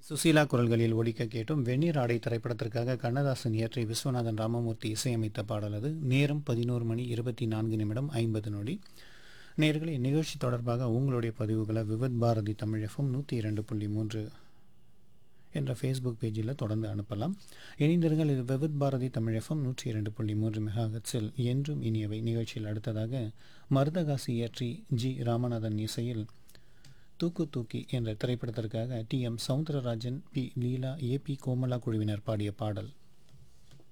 சுசீலா குரல்களில் ஒலிக்க கேட்டும் வெந்நீர் ஆடை திரைப்படத்திற்காக கண்ணதாசன் இயற்றி விஸ்வநாதன் ராமமூர்த்தி இசையமைத்த பாடல் அது நேரம் பதினோரு மணி இருபத்தி நான்கு நிமிடம் ஐம்பது நொடி நேர்களை நிகழ்ச்சி தொடர்பாக உங்களுடைய பதிவுகளை விவித் பாரதி தமிழ் எஃப்எம் நூற்றி இரண்டு புள்ளி மூன்று என்ற ஃபேஸ்புக் பேஜில் தொடர்ந்து அனுப்பலாம் இணைந்திருங்கள் இது விவித் பாரதி தமிழ் எஃப்எம் நூற்றி இரண்டு புள்ளி மூன்று மெகாஹட்ஸில் என்றும் இனியவை நிகழ்ச்சியில் அடுத்ததாக மருதகாசி இயற்றி ஜி ராமநாதன் இசையில் தூக்கு தூக்கி என்ற திரைப்படத்திற்காக T M Soundararajan P Leela A P Komala குழுவினர் பாடிய பாடல்